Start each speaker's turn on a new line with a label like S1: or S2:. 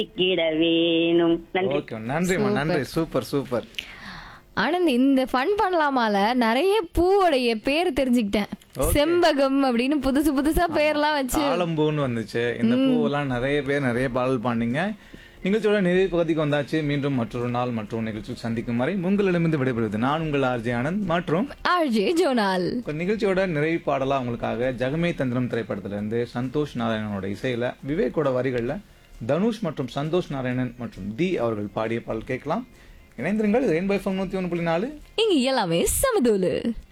S1: கிட வேணும் நன்றி
S2: ஓகே நன்றிம்மா நன்றி சூப்பர் சூப்பர்
S3: ஆனந்த் இந்த ஃபன் பண்ணலாமால நிறைய பூவோடைய பேர் தெரிஞ்சுக்கிட்டேன் செம்பகம் அப்படின்னு புதுசு புதுசா பேர்லாம் வச்சு
S2: தாளம்பூன்னு வந்துச்சு இந்த பூவெல்லாம் நிறைய பேர் நிறைய பாடல் பாண்டிங்க நிகழ்ச்சியோட நிறைய பகுதிக்கு வந்தாச்சு மீண்டும் மற்றொரு நாள் மற்றொரு நிகழ்ச்சி சந்திக்கும் வரை உங்களிடமிருந்து விடைபெறுவது நான் உங்கள் ஆர்ஜி ஆனந்த் மற்றும்
S3: ஆர்ஜே ஜோனால்
S2: இப்ப நிகழ்ச்சியோட நிறைவு பாடலா உங்களுக்காக ஜெகமே தந்திரம் திரைப்படத்துல இருந்து சந்தோஷ் நாராயணனோட இசையில விவேக்கோட வரிகள்ல தனுஷ் மற்றும் சந்தோஷ் நாராயணன் மற்றும் தி அவர்கள் பாடிய பாடல் கேட்கலாம் இணைந்திருங்கள் ரெயின்பை ஃபம் நூத்தி ஒன்று புள்ளி நாலு
S3: இங்க எல்லாமே சமதூலு